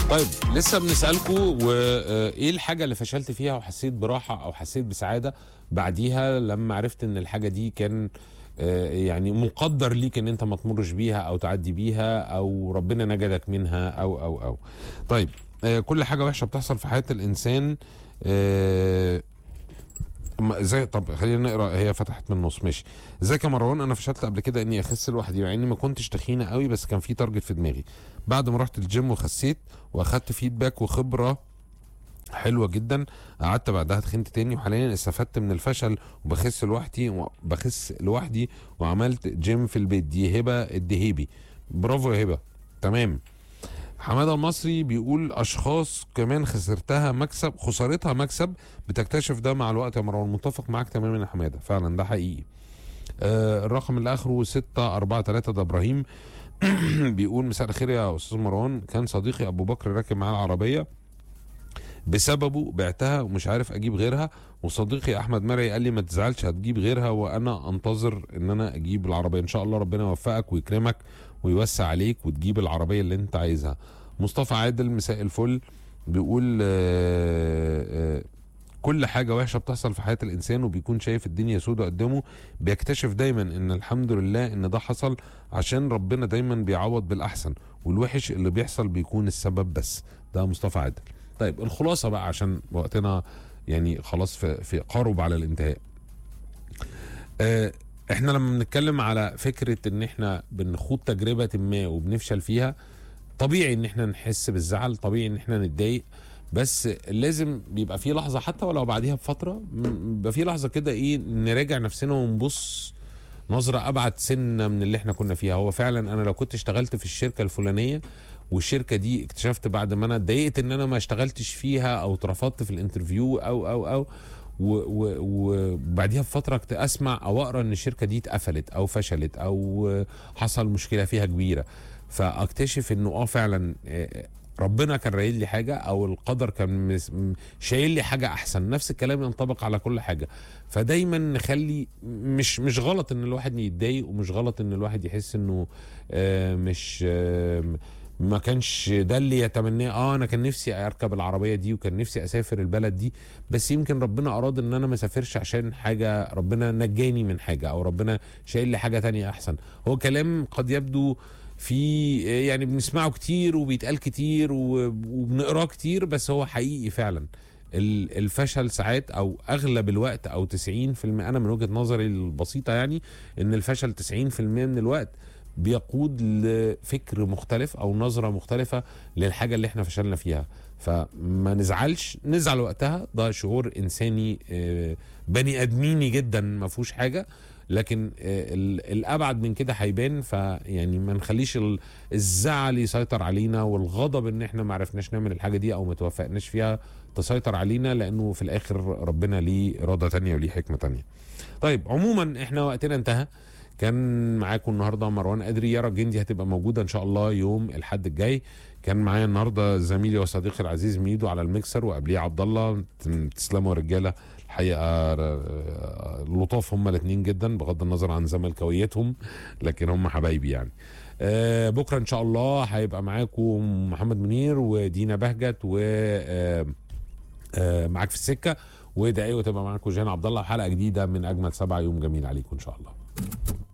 طيب لسه بنسألكم وايه الحاجة اللي فشلت فيها وحسيت براحة او حسيت بسعادة بعديها لما عرفت ان الحاجة دي كان آه، يعني مقدر ليك ان انت ما تمرش بيها او تعدي بيها او ربنا نجدك منها او او او طيب آه، كل حاجة وحشة بتحصل في حياة الانسان آه، أما ازاي طب خلينا نقرا هي فتحت من النص ماشي ازيك يا مروان انا فشلت قبل كده اني اخس لوحدي مع اني ما كنتش تخينه قوي بس كان في تارجت في دماغي بعد ما رحت الجيم وخسيت واخدت فيدباك وخبره حلوه جدا قعدت بعدها تخنت تاني وحاليا استفدت من الفشل وبخس لوحدي وبخس لوحدي وعملت جيم في البيت دي هبه الدهيبي برافو يا هبه تمام حماده المصري بيقول اشخاص كمان خسرتها مكسب خسارتها مكسب بتكتشف ده مع الوقت يا مروان متفق معاك تماما يا حماده فعلا ده حقيقي آه الرقم اللي اخره 643 ده ابراهيم بيقول مساء الخير يا استاذ مروان كان صديقي ابو بكر راكب معاه العربيه بسببه بعتها ومش عارف اجيب غيرها وصديقي احمد مرعي قال لي ما تزعلش هتجيب غيرها وانا انتظر ان انا اجيب العربيه ان شاء الله ربنا يوفقك ويكرمك ويوسع عليك وتجيب العربيه اللي انت عايزها مصطفى عادل مساء الفل بيقول آه، آه، كل حاجة وحشة بتحصل في حياة الإنسان وبيكون شايف الدنيا سودة قدامه بيكتشف دايما إن الحمد لله إن ده حصل عشان ربنا دايما بيعوض بالأحسن والوحش اللي بيحصل بيكون السبب بس ده مصطفى عادل طيب الخلاصة بقى عشان وقتنا يعني خلاص في, في قارب على الانتهاء آه احنا لما بنتكلم على فكرة ان احنا بنخوض تجربة ما وبنفشل فيها طبيعي ان احنا نحس بالزعل طبيعي ان احنا نتضايق بس لازم بيبقى في لحظه حتى ولو بعديها بفتره م- بيبقى في لحظه كده ايه نراجع نفسنا ونبص نظره ابعد سنه من اللي احنا كنا فيها هو فعلا انا لو كنت اشتغلت في الشركه الفلانيه والشركه دي اكتشفت بعد ما انا اتضايقت ان انا ما اشتغلتش فيها او اترفضت في الانترفيو او او او و- و- وبعديها بفتره كنت اسمع او اقرا ان الشركه دي اتقفلت او فشلت او حصل مشكله فيها كبيره فاكتشف انه اه فعلا آه، ربنا كان رايد لي حاجه او القدر كان مس- م- شايل لي حاجه احسن نفس الكلام ينطبق على كل حاجه فدايما نخلي مش مش غلط ان الواحد يتضايق ومش غلط ان الواحد يحس انه آه، مش آه، ما كانش ده اللي يتمناه اه انا كان نفسي اركب العربيه دي وكان نفسي اسافر البلد دي بس يمكن ربنا اراد ان انا ما اسافرش عشان حاجه ربنا نجاني من حاجه او ربنا شايل لي حاجه تانية احسن هو كلام قد يبدو في يعني بنسمعه كتير وبيتقال كتير و- وبنقراه كتير بس هو حقيقي فعلا ال- الفشل ساعات او اغلب الوقت او 90% انا من وجهه نظري البسيطه يعني ان الفشل 90% من الوقت بيقود لفكر مختلف او نظره مختلفه للحاجه اللي احنا فشلنا فيها فما نزعلش نزعل وقتها ده شعور انساني آه، بني ادميني جدا ما فيهوش حاجه لكن آه، ال- الابعد من كده هيبان فيعني ما نخليش ال- الزعل يسيطر علينا والغضب ان احنا ما عرفناش نعمل الحاجه دي او ما توفقناش فيها تسيطر علينا لانه في الاخر ربنا ليه اراده تانية وليه حكمه تانية طيب عموما احنا وقتنا انتهى كان معاكم النهارده مروان قدري يارا الجندي هتبقى موجوده ان شاء الله يوم الاحد الجاي كان معايا النهارده زميلي وصديقي العزيز ميدو على الميكسر وقبليه عبد الله تسلموا يا رجاله الحقيقه آه، لطاف هم الاثنين جدا بغض النظر عن زملكاويتهم لكن هم حبايبي يعني آه، بكره ان شاء الله هيبقى معاكم محمد منير ودينا بهجت و آه، آه، معاك في السكه ودقايق وتبقى معاكم جيهان عبد الله حلقه جديده من اجمل سبعه يوم جميل عليكم ان شاء الله